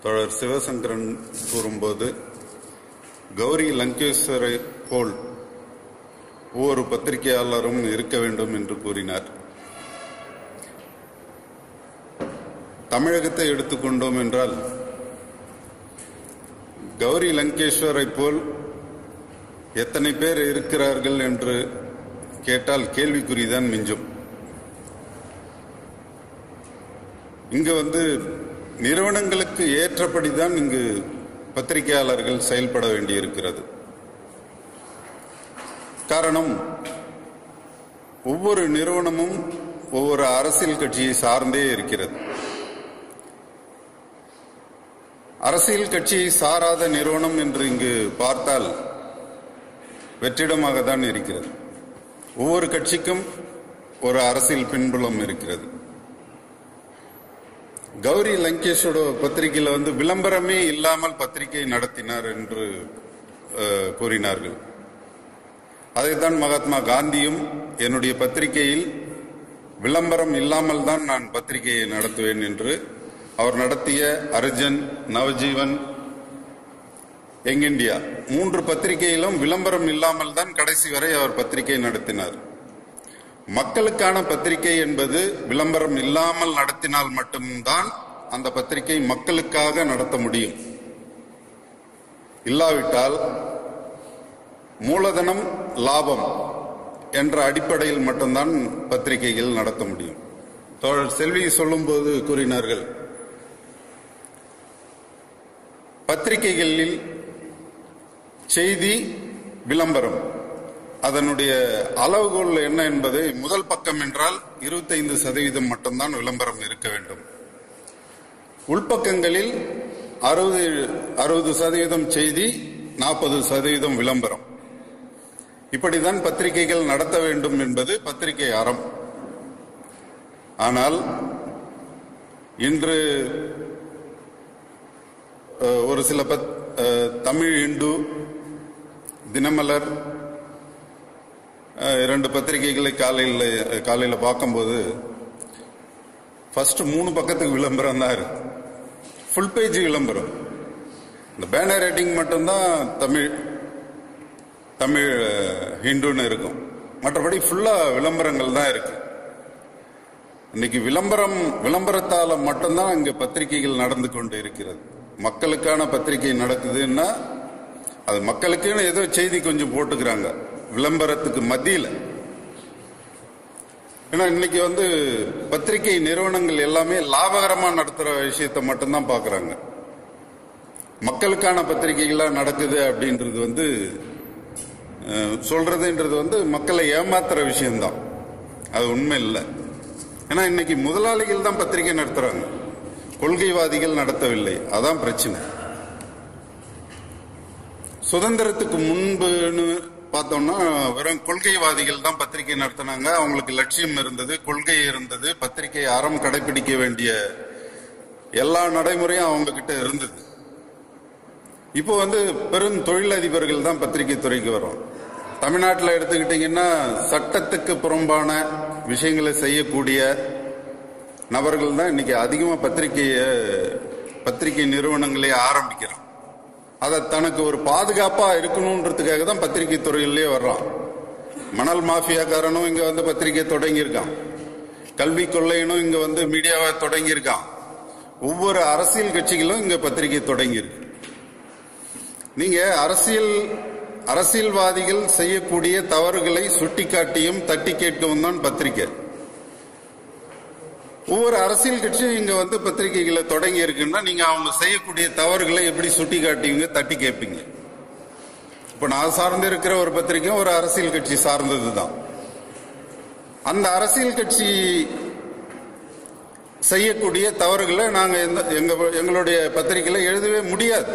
தோழர் சிவசங்கரன் கூறும்போது கௌரி லங்கேஸ்வரை போல் ஒவ்வொரு பத்திரிகையாளரும் இருக்க வேண்டும் என்று கூறினார் தமிழகத்தை எடுத்துக்கொண்டோம் என்றால் கௌரி லங்கேஸ்வரை போல் எத்தனை பேர் இருக்கிறார்கள் என்று கேட்டால் கேள்விக்குறிதான் மிஞ்சும் இங்கு வந்து நிறுவனங்களுக்கு ஏற்றபடிதான் இங்கு பத்திரிகையாளர்கள் செயல்பட வேண்டியிருக்கிறது காரணம் ஒவ்வொரு நிறுவனமும் ஒவ்வொரு அரசியல் கட்சியை சார்ந்தே இருக்கிறது அரசியல் கட்சியை சாராத நிறுவனம் என்று இங்கு பார்த்தால் வெற்றிடமாக தான் இருக்கிறது ஒவ்வொரு கட்சிக்கும் ஒரு அரசியல் பின்புலம் இருக்கிறது கௌரி லங்கேஷோட பத்திரிகையில் வந்து விளம்பரமே இல்லாமல் பத்திரிகை நடத்தினார் என்று அஹ், கூறினார்கள் அதைத்தான் மகாத்மா காந்தியும் என்னுடைய பத்திரிகையில் விளம்பரம் இல்லாமல் தான் நான் பத்திரிகையை நடத்துவேன் என்று அவர் நடத்திய அர்ஜன் நவஜீவன் யங் இந்தியா மூன்று பத்திரிகையிலும் விளம்பரம் இல்லாமல் தான் கடைசி வரை அவர் பத்திரிகை நடத்தினார் மக்களுக்கான பத்திரிகை என்பது விளம்பரம் இல்லாமல் நடத்தினால் மட்டும்தான் அந்த பத்திரிகை மக்களுக்காக நடத்த முடியும் இல்லாவிட்டால் மூலதனம் லாபம் என்ற அடிப்படையில் மட்டும்தான் பத்திரிகைகள் நடத்த முடியும் தோழர் செல்வி சொல்லும்போது கூறினார்கள் பத்திரிகைகளில் செய்தி விளம்பரம் அதனுடைய அளவுகோல் என்ன என்பதை முதல் பக்கம் என்றால் 25% சதவீதம் மட்டும்தான் விளம்பரம் இருக்க வேண்டும் உள்பக்கங்களில் அறுபது அறுபது சதவீதம் செய்தி நாற்பது சதவீதம் விளம்பரம் இப்படிதான் பத்திரிகைகள் நடத்த வேண்டும் என்பது பத்திரிகை அறம் ஆனால் இன்று அஹ், ஒரு சில பத்- அஹ், தமிழ் இந்து தினமலர் அஹ், இரண்டு பத்திரிகைகளை காலையில் காலையில் பார்க்கும்போது ஃபர்ஸ்ட் மூணு பக்கத்துக்கு விளம்பரம் தான் இருக்கு ஃபுல் பேஜ் விளம்பரம் இந்த பேனர் ரேட்டிங் மட்டும்தான் தமிழ் தமிழ் அஹ், ஹிந்துன்னு இருக்கும் மற்றபடி ஃபுல்லா விளம்பரங்கள் தான் இருக்கு இன்னைக்கு விளம்பரம் விளம்பரத்தால மட்டும்தான் இங்க பத்திரிகைகள் நடந்து கொண்டு இருக்கிறது மக்களுக்கான பத்திரிகை நடக்குதுன்னா அது மக்களுக்குன்னு ஏதோ செய்தி கொஞ்சம் போட்டுக்கிறாங்க விளம்பரத்துக்கு மத்தியில் ஏன்னா இன்னைக்கு வந்து பத்திரிகை நிறுவனங்கள் எல்லாமே லாபகரமா நடத்துற விஷயத்தை மட்டும்தான் பாக்குறாங்க மக்களுக்கான பத்திரிகைகளா நடக்குது அப்படின்றது வந்து அஹ், சொல்றதுன்றது வந்து மக்களை ஏமாத்துற விஷயம்தான் அது உண்மை இல்லை ஏன்னா இன்னைக்கு முதலாளிகள் தான் பத்திரிகை நடத்துறாங்க கொள்கைவாதிகள் நடத்தவில்லை அதான் பிரச்சனை சுதந்திரத்துக்கு முன்புன்னு பார்த்தோம்னா வெறும் கொள்கைவாதிகள் தான் பத்திரிகை நடத்தினாங்க அவங்களுக்கு லட்சியம் இருந்தது கொள்கை இருந்தது பத்திரிகை அறம் கடைபிடிக்க வேண்டிய எல்லா நடைமுறையும் அவங்க கிட்ட இருந்தது இப்போ வந்து பெரும் தொழிலதிபர்கள் தான் பத்திரிகை துறைக்கு வரும் தமிழ்நாட்டில் எடுத்துக்கிட்டீங்கன்னா சட்டத்துக்கு புறம்பான விஷயங்களை செய்யக்கூடிய நபர்கள் தான் இன்னைக்கு அதிகமாக பத்திரிகையை பத்திரிகை நிறுவனங்களே ஆரம்பிக்கிறான் அதை தனக்கு ஒரு பாதுகாப்பா இருக்கணுன்றதுக்காக தான் பத்திரிகை துறையிலே வர்றான் மணல் மாஃபியாக்காரனும் இங்க வந்து பத்திரிகை தொடங்கியிருக்கான் கல்வி கொள்ளையனும் இங்க வந்து மீடியாவை தொடங்கியிருக்கான் ஒவ்வொரு அரசியல் கட்சிகளும் இங்க பத்திரிகை தொடங்கியிருக்கு நீங்க அரசியல் அரசியல்வாதிகள் செய்யக்கூடிய தவறுகளை சுட்டிக்காட்டியும் தட்டி கேட்கவும் தான் பத்திரிகை ஒவ்வொரு அரசியல் கட்சியும் இங்க வந்து பத்திரிகைகளை தொடங்கி இருக்குன்னா நீங்க அவங்க செய்யக்கூடிய தவறுகளை எப்படி சுட்டி காட்டுவீங்க தட்டி கேட்பீங்க இப்ப நான் சார்ந்து இருக்கிற ஒரு பத்திரிகை ஒரு அரசியல் கட்சி சார்ந்தது தான் அந்த அரசியல் கட்சி செய்யக்கூடிய தவறுகளை நாங்க எந்த- எங்க எங்களுடைய பத்திரிகையில எழுதவே முடியாது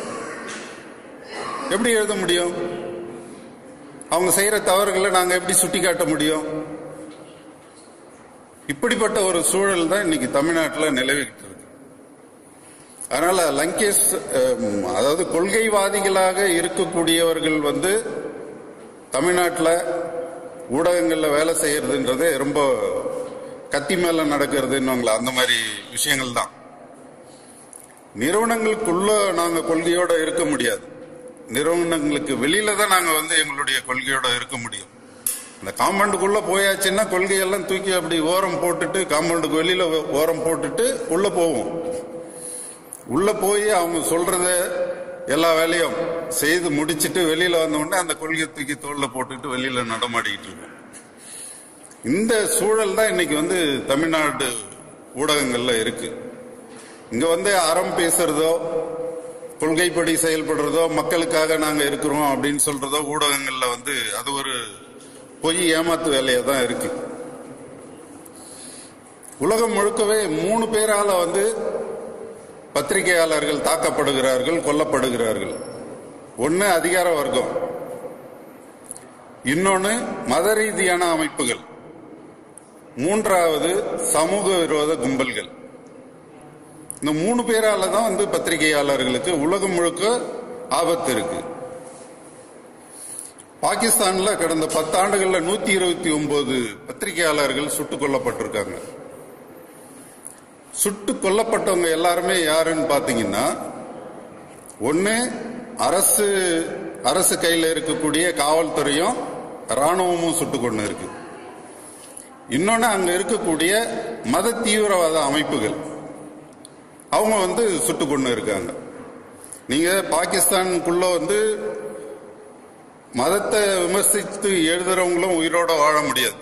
எப்படி எழுத முடியும் அவங்க செய்யற தவறுகளை நாங்க எப்படி சுட்டி காட்ட முடியும் இப்படிப்பட்ட ஒரு சூழல் தான் இன்னைக்கு தமிழ்நாட்டில் நிலவிக்கிட்டு இருக்கு அதனால லங்கேஷ் அஹ், அதாவது கொள்கைவாதிகளாக இருக்கக்கூடியவர்கள் வந்து தமிழ்நாட்டில் ஊடகங்கள்ல வேலை செய்யறதுன்றதே ரொம்ப கத்தி மேல நடக்கிறதுன்னு அந்த மாதிரி விஷயங்கள் தான் நிறுவனங்களுக்குள்ள நாங்க கொள்கையோட இருக்க முடியாது நிறுவனங்களுக்கு வெளியில தான் நாங்க வந்து எங்களுடைய கொள்கையோட இருக்க முடியும் இந்த காம்பவுண்டுக்குள்ள போயாச்சுன்னா கொள்கையெல்லாம் தூக்கி அப்படி ஓரம் போட்டுட்டு காம்பவுண்டுக்கு வெளியில ஓரம் போட்டுட்டு உள்ள போவோம் உள்ள போய் அவங்க சொல்றத எல்லா வேலையும் செய்து முடிச்சிட்டு வெளியில வந்த உடனே அந்த கொள்கையை தூக்கி தோல்ல போட்டுட்டு வெளியில நடமாடிக்கிட்டு இருக்கோம் இந்த சூழல் தான் இன்னைக்கு வந்து தமிழ்நாடு ஊடகங்கள்ல இருக்கு இங்க வந்து அறம் பேசுறதோ கொள்கைப்படி செயல்படுறதோ மக்களுக்காக நாங்க இருக்கிறோம் அப்படின்னு சொல்றதோ ஊடகங்கள்ல வந்து அது ஒரு பொய் ஏமாத்து வேலையா தான் இருக்கு உலகம் முழுக்கவே மூணு பேரால வந்து பத்திரிகையாளர்கள் தாக்கப்படுகிறார்கள் கொல்லப்படுகிறார்கள் ஒன்னு அதிகார வர்க்கம் இன்னொன்னு மத ரீதியான அமைப்புகள் மூன்றாவது சமூக விரோத கும்பல்கள் இந்த மூணு பேரால தான் வந்து பத்திரிகையாளர்களுக்கு உலகம் முழுக்க ஆபத்து இருக்கு பாகிஸ்தான்ல கடந்த பத்தாண்டுகள்ல நூத்தி இருபத்தி ஒன்பது பத்திரிகையாளர்கள் சுட்டுக் கொல்லப்பட்டிருக்காங்க சுட்டு கொல்லப்பட்டவங்க எல்லாருமே யாருன்னு பாத்தீங்கன்னா ஒன்னு அரசு அரசு கையில இருக்கக்கூடிய காவல்துறையும் ராணுவமும் சுட்டு கொண்டு இருக்கு இன்னொன்னு அங்க இருக்கக்கூடிய மத தீவிரவாத அமைப்புகள் அவங்க வந்து சுட்டு கொண்டு இருக்காங்க நீங்க பாகிஸ்தானுக்குள்ள வந்து மதத்தை விமர்சித்து எழுதுறவங்களும் உயிரோட வாழ முடியாது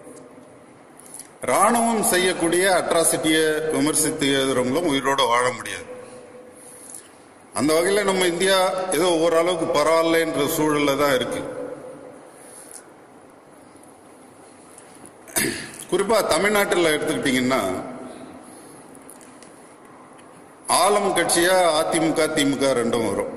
ராணுவம் செய்யக்கூடிய அட்ராசிட்டியை விமர்சித்து எழுதுறவங்களும் உயிரோட வாழ முடியாது அந்த வகையில் நம்ம இந்தியா ஏதோ ஓரளவுக்கு பரவாயில்லன்ற சூழல்ல தான் இருக்கு குறிப்பா தமிழ்நாட்டில் எடுத்துக்கிட்டீங்கன்னா ஆளும் கட்சியா அதிமுக திமுக ரெண்டும் வரும்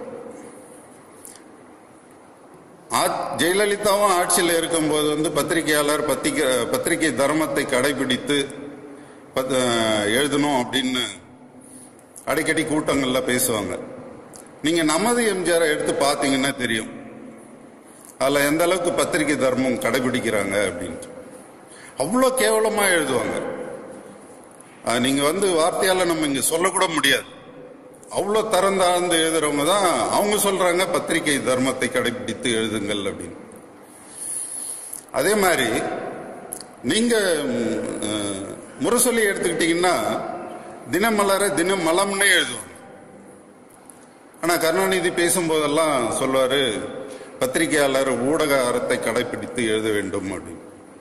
ஆ- ஜெயலலிதாவும் ஆட்சியில் இருக்கும்போது வந்து பத்திரிகையாளர் பத்திரிகை பத்திரிகை தர்மத்தை கடைபிடித்து பத்- எழுதணும் அப்படின்னு அடிக்கடி கூட்டங்கள்ல பேசுவாங்க நீங்க நமது எம்ஜிஆரை எடுத்து பார்த்தீங்கன்னா தெரியும் அதுல எந்த அளவுக்கு பத்திரிகை தர்மம் கடைபிடிக்கிறாங்க அப்படின்ட்டு அவ்வளோ கேவலமா எழுதுவாங்க அது நீங்க வந்து வார்த்தையால நம்ம இங்க சொல்லக்கூட முடியாது அவ்வளோ தரம் தாழ்ந்து எழுதுறவங்க தான் அவங்க சொல்றாங்க பத்திரிகை தர்மத்தை கடைபிடித்து எழுதுங்கள் அப்படின்னு அதே மாதிரி நீங்க ம், அஹ், முரசொலி எடுத்துக்கிட்டீங்கன்னா தினமலர தினமலம்னே எழுதுவாங்க ஆனா கருணாநிதி பேசும்போதெல்லாம் சொல்வாரு பத்திரிகையாளர் ஊடக அறத்தை கடைபிடித்து எழுத வேண்டும் அப்படின்னு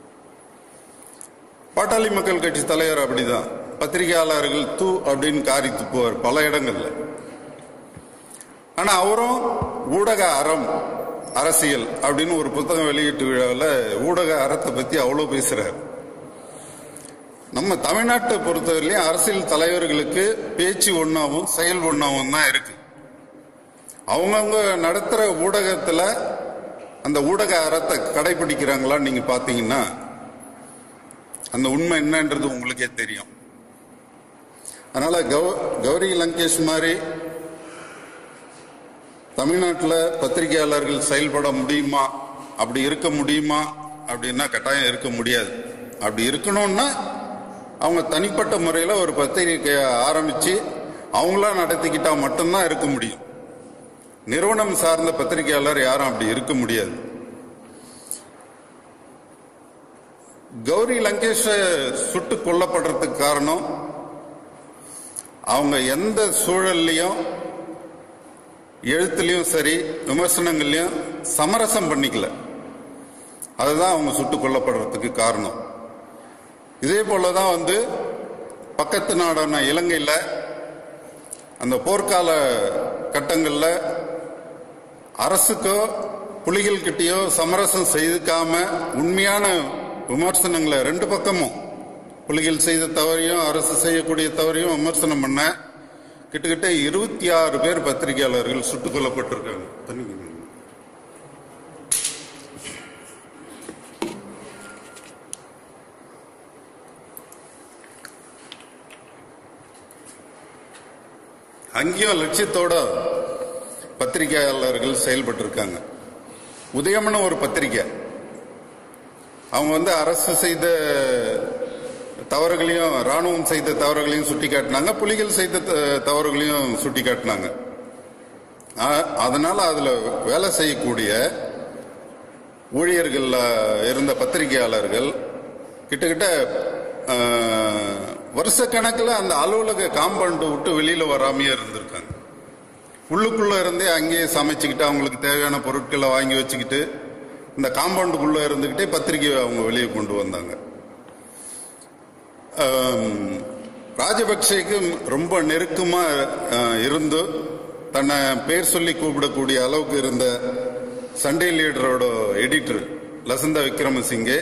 பாட்டாளி மக்கள் கட்சி தலைவர் அப்படிதான் பத்திரிகையாளர்கள் தூ அப்படின்னு காரி துப்புவார் பல இடங்கள்ல ஆனா அவரும் ஊடக அறம் அரசியல் அப்படின்னு ஒரு புத்தகம் வெளியீட்டு விழாவில் ஊடக அறத்தை பத்தி அவ்வளவு பேசுறாரு நம்ம தமிழ்நாட்டை பொறுத்தவரையிலையும் அரசியல் தலைவர்களுக்கு பேச்சு ஒன்னாவும் செயல் ஒன்னாவும் தான் இருக்கு அவங்கவுங்க நடத்துற ஊடகத்துல அந்த ஊடக அறத்தை கடைபிடிக்கிறாங்களான்னு நீங்க பாத்தீங்கன்னா அந்த உண்மை என்னன்றது உங்களுக்கே தெரியும் அதனால கௌ- கௌரி லங்கேஷ் மாதிரி தமிழ்நாட்டில் பத்திரிகையாளர்கள் செயல்பட முடியுமா அப்படி இருக்க முடியுமா அப்படின்னா கட்டாயம் இருக்க முடியாது அப்படி இருக்கணும்னா அவங்க தனிப்பட்ட முறையில் ஒரு பத்திரிகையை ஆரம்பிச்சு அவங்களா நடத்திக்கிட்டா மட்டும்தான் இருக்க முடியும் நிறுவனம் சார்ந்த பத்திரிகையாளர் யாரும் அப்படி இருக்க முடியாது கௌரி லங்கேஷ சுட்டு கொல்லப்படுறதுக்கு காரணம் அவங்க எந்த சூழல்லையும் எழுத்துலயும் சரி விமர்சனங்கள்லயும் சமரசம் பண்ணிக்கல அதுதான் அவங்க சுட்டு கொல்லப்படுறதுக்கு காரணம் இதே போலதான் வந்து பக்கத்து நாடான இலங்கையில் அந்த போர்க்கால கட்டங்கள்ல அரசுக்கோ புலிகள் கிட்டயோ சமரசம் செய்துக்காம உண்மையான விமர்சனங்களை ரெண்டு பக்கமும் புலிகள் செய்த தவறையும் அரசு செய்யக்கூடிய தவறையும் விமர்சனம் பண்ண கிட்டத்தட்ட இருபத்தி ஆறு பேர் பத்திரிகையாளர்கள் சுட்டுக் கொல்லப்பட்டிருக்காங்க தண்ணி குடிங்க. அங்கேயும் லட்சியத்தோட பத்திரிகையாளர்கள் செயல்பட்டு இருக்காங்க உதயம்னு ஒரு பத்திரிகை அவங்க வந்து அரசு செய்த தவறுகளையும் ராணுவம் செய்த தவறுகளையும் சுட்டி காட்டினாங்க புலிகள் செய்த த- தவறுகளையும் சுட்டி காட்டினாங்க ஆ- அதனால அதுல வேலை செய்யக்கூடிய ஊழியர்கள் இருந்த பத்திரிகையாளர்கள் கிட்டத்தட்ட வருஷ கணக்கில் அந்த அலுவலக காம்பவுண்ட் விட்டு வெளியில வராமையே இருந்திருக்காங்க உள்ளுக்குள்ள இருந்தே அங்கேயே சமைச்சுக்கிட்டு அவங்களுக்கு தேவையான பொருட்களை வாங்கி வச்சுக்கிட்டு இந்த காம்பவுண்டுக்குள்ள இருந்துகிட்டே பத்திரிகையை அவங்க வெளியே கொண்டு வந்தாங்க ஆம், ராஜபக்சேக்கு ரொம்ப நெருக்கமா அஹ், இருந்து தன்னை பேர் சொல்லி கூப்பிடக்கூடிய அளவுக்கு இருந்த சண்டே லீடரோட எடிட்டர் லசந்த விக்ரமசிங்கே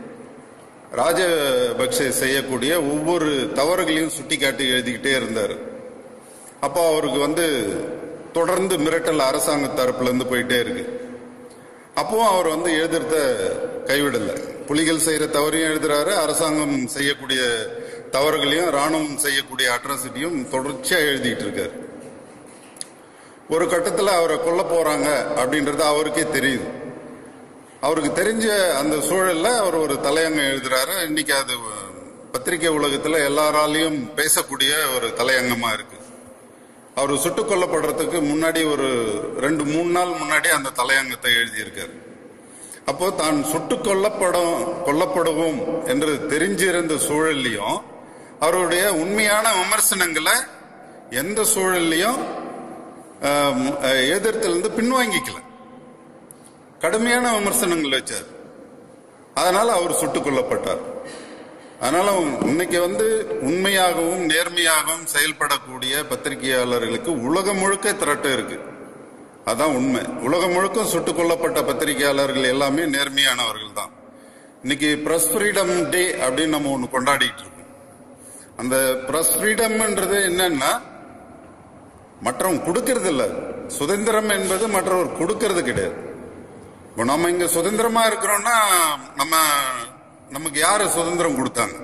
ராஜபக்சே செய்யக்கூடிய ஒவ்வொரு தவறுகளையும் சுட்டிக்காட்டி எழுதிக்கிட்டே இருந்தார் அப்போ அவருக்கு வந்து தொடர்ந்து மிரட்டல் அரசாங்க தரப்புல இருந்து போயிட்டே இருக்கு அப்பவும் அவர் வந்து எழுதுறத கைவிடல புலிகள் செய்யற தவறையும் எழுதுறாரு அரசாங்கம் செய்யக்கூடிய தவறுகளையும் ராணுவம் செய்யக்கூடிய அட்ராசிட்டியும் தொடர்ச்சியா எழுதிட்டு இருக்காரு ஒரு கட்டத்துல அவரை கொல்ல போறாங்க அப்படின்றது அவருக்கே தெரியுது அவருக்கு தெரிஞ்ச அந்த சூழல்ல அவர் ஒரு தலையங்கம் எழுதுறாரு இன்னைக்கு அது பத்திரிகை உலகத்துல எல்லாராலையும் பேசக்கூடிய ஒரு தலையங்கமா இருக்கு அவர் சுட்டுக் கொல்லப்படுறதுக்கு முன்னாடி ஒரு ரெண்டு மூணு நாள் முன்னாடி அந்த தலையங்கத்தை எழுதியிருக்காரு அப்போ தான் சுட்டுக் கொல்லப்படும் கொல்லப்படுவோம் என்று தெரிஞ்சிருந்த சூழல்லையும் அவருடைய உண்மையான விமர்சனங்களை எந்த சூழல்லையும் ஆம், அஹ், எதிர்த்திலிருந்து பின்வாங்கிக்கல கடுமையான விமர்சனங்கள் வச்சார் அதனால அவர் சுட்டுக் கொல்லப்பட்டார் அதனால இன்னைக்கு வந்து உண்மையாகவும் நேர்மையாகவும் செயல்படக்கூடிய பத்திரிகையாளர்களுக்கு உலகம் முழுக்க திரட்டு இருக்கு அதான் உண்மை உலகம் முழுக்க சுட்டுக் கொல்லப்பட்ட பத்திரிகையாளர்கள் எல்லாமே நேர்மையானவர்கள் தான் இன்னைக்கு பிரஸ் ஃப்ரீடம் டே அப்படின்னு நம்ம ஒன்று கொண்டாடிட்டு இருக்கோம் அந்த பிரஸ் ஃப்ரீடம்ன்றது என்னன்னா மற்றவங்க கொடுக்கறது இல்ல சுதந்திரம் என்பது மற்றவர் கொடுக்கறது கிடையாது இப்போ நம்ம இங்க சுதந்திரமா இருக்கிறோம்னா நம்ம நமக்கு யாரு சுதந்திரம் கொடுத்தாங்க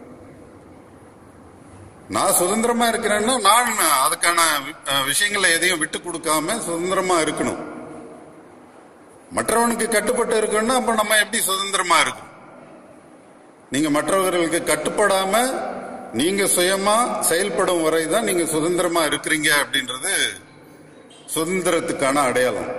நான் சுதந்திரமா இருக்கிறேன்னா நான் அதுக்கான அஹ், விஷயங்களை எதையும் விட்டு கொடுக்காம சுதந்திரமா இருக்கணும் மற்றவனுக்கு கட்டுப்பட்டு இருக்கணும்னா அப்ப நம்ம எப்படி சுதந்திரமா இருக்கும் நீங்க மற்றவர்களுக்கு கட்டுப்படாம நீங்க சுயமா செயல்படும் வரை தான் நீங்க சுதந்திரமா இருக்கிறீங்க அப்படின்றது சுதந்திரத்துக்கான அடையாளம்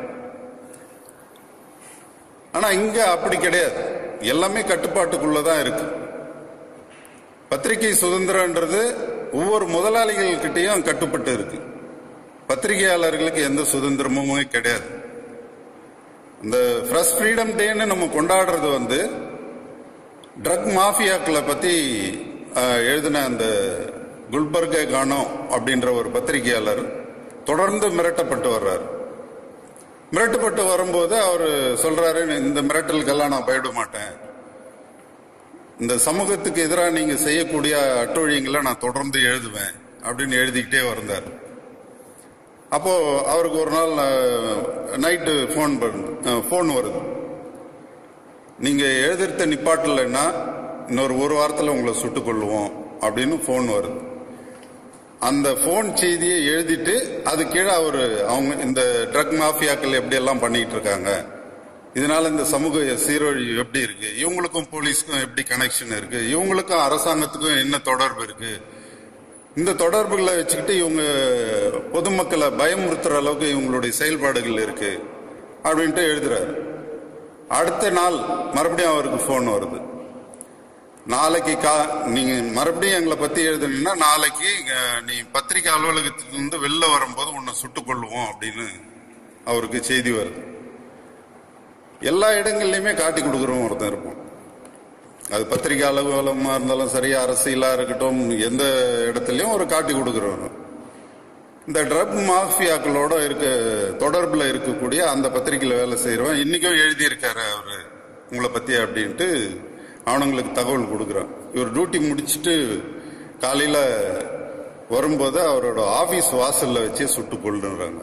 ஆனா இங்க அப்படி கிடையாது எல்லாமே கட்டுப்பாட்டுக்குள்ளதான் இருக்கு பத்திரிகை சுதந்திரன்றது ஒவ்வொரு முதலாளிகள் கிட்டயும் கட்டுப்பட்டு இருக்கு பத்திரிகையாளர்களுக்கு எந்த சுதந்திரமும் கிடையாது இந்த பிரஸ் ஃப்ரீடம் டேன்னு நம்ம கொண்டாடுறது வந்து ட்ரக் மாஃபியாக்களை பத்தி அஹ், எழுதின அந்த குல்பர்க கானோ அப்படின்ற ஒரு பத்திரிகையாளர் தொடர்ந்து மிரட்டப்பட்டு வர்றாரு மிரட்டப்பட்டு வரும்போது அவர் சொல்றாரு இந்த மிரட்டலுக்கெல்லாம் நான் போயிட மாட்டேன் இந்த சமூகத்துக்கு எதிராக நீங்க செய்யக்கூடிய அட்டொழியங்களை நான் தொடர்ந்து எழுதுவேன் அப்படின்னு எழுதிக்கிட்டே வந்தார் அப்போ அவருக்கு ஒரு நாள் நைட்டு ஃபோன் ஃபோன் வருது நீங்க எழுதுறத நிப்பாட்டலைன்னா இன்னொரு ஒரு வாரத்தில் உங்களை சுட்டுக் கொள்ளுவோம் அப்படின்னு ஃபோன் வருது அந்த ஃபோன் செய்தியை எழுதிட்டு அது கீழே அவரு அவங்க இந்த ட்ரக் மாஃபியாக்கள் எப்படி எல்லாம் பண்ணிட்டு இருக்காங்க இதனால இந்த சமூக சீரழிவு எப்படி இருக்கு இவங்களுக்கும் போலீஸ்க்கும் எப்படி கனெக்ஷன் இருக்கு இவங்களுக்கும் அரசாங்கத்துக்கும் என்ன தொடர்பு இருக்கு இந்த தொடர்புகளை வச்சுக்கிட்டு இவங்க பொதுமக்களை பயமுறுத்துற அளவுக்கு இவங்களுடைய செயல்பாடுகள் இருக்கு அப்படின்ட்டு எழுதுறாரு அடுத்த நாள் மறுபடியும் அவருக்கு ஃபோன் வருது நாளைக்கு கா நீங்க மறுபடியும் எங்களை பத்தி எழுதுனீங்கன்னா நாளைக்கு அஹ், நீ பத்திரிகை அலுவலகத்துக்கு இருந்து வெளில வரும்போது உன்னை சுட்டுக் கொள்ளுவோம் அப்படின்னு அவருக்கு செய்தி வருது எல்லா இடங்கள்லயுமே காட்டி கொடுக்குறோம் ஒருத்தன் இருப்போம் அது பத்திரிகை அலுவலகமா இருந்தாலும் சரி அரசியலா இருக்கட்டும் எந்த இடத்துலயும் ஒரு காட்டி கொடுக்குறோம் இந்த ட்ரக் மாஃபியாக்களோட இருக்க தொடர்புல இருக்கக்கூடிய அந்த பத்திரிகையில வேலை செய்யறவன் இன்னைக்கும் எழுதியிருக்காரு அவரு உங்களை பத்தி அப்படின்ட்டு அவனுங்களுக்கு தகவல் கொடுக்குறான் இவர் டியூட்டி முடிச்சிட்டு காலையில வரும்போது அவரோட ஆபீஸ் வாசல்ல வச்சு சுட்டு கொள்ளுறாங்க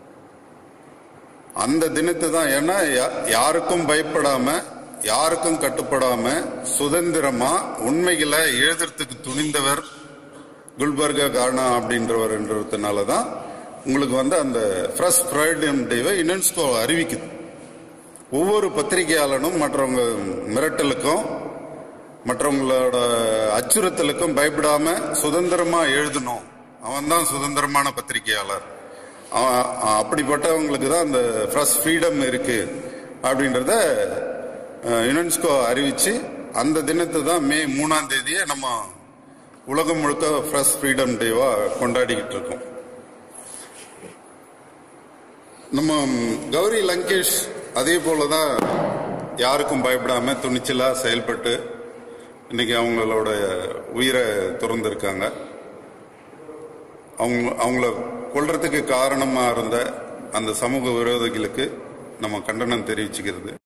அந்த தினத்தை தான் ஏன்னா யா- யாருக்கும் பயப்படாம யாருக்கும் கட்டுப்படாம சுதந்திரமா உண்மைகளை எழுதுறதுக்கு துணிந்தவர் குல்பர்கா கானா அப்படின்றவர் என்றதுனால தான் உங்களுக்கு வந்து அந்த ஃப்ரெஷ் ஃப்ரைடம் டேவை யுனெஸ்கோ அறிவிக்குது ஒவ்வொரு பத்திரிகையாளனும் மற்றவங்க மிரட்டலுக்கும் மற்றவங்களோட அச்சுறுத்தலுக்கும் பயப்படாம சுதந்திரமா எழுதணும் அவன் தான் சுதந்திரமான பத்திரிகையாளர் அவன் அப்படிப்பட்டவங்களுக்கு தான் அந்த பிரஸ் ஃப்ரீடம் இருக்கு அப்படின்றத அஹ், யுனெஸ்கோ அறிவிச்சு அந்த தினத்தை தான் மே மூணாம் தேதியை நம்ம உலகம் முழுக்க பிரஸ் ஃப்ரீடம் டேவா கொண்டாடிக்கிட்டு இருக்கோம் நம்ம கௌரி லங்கேஷ் அதே போலதான் யாருக்கும் பயப்படாம துணிச்சலா செயல்பட்டு இன்னைக்கு அவங்களோட உயிரை துறந்திருக்காங்க அவங்க அவங்கள கொல்றதுக்கு காரணமா இருந்த அந்த சமூக விரோதிகளுக்கு நம்ம கண்டனம் தெரிவிச்சுக்கிறது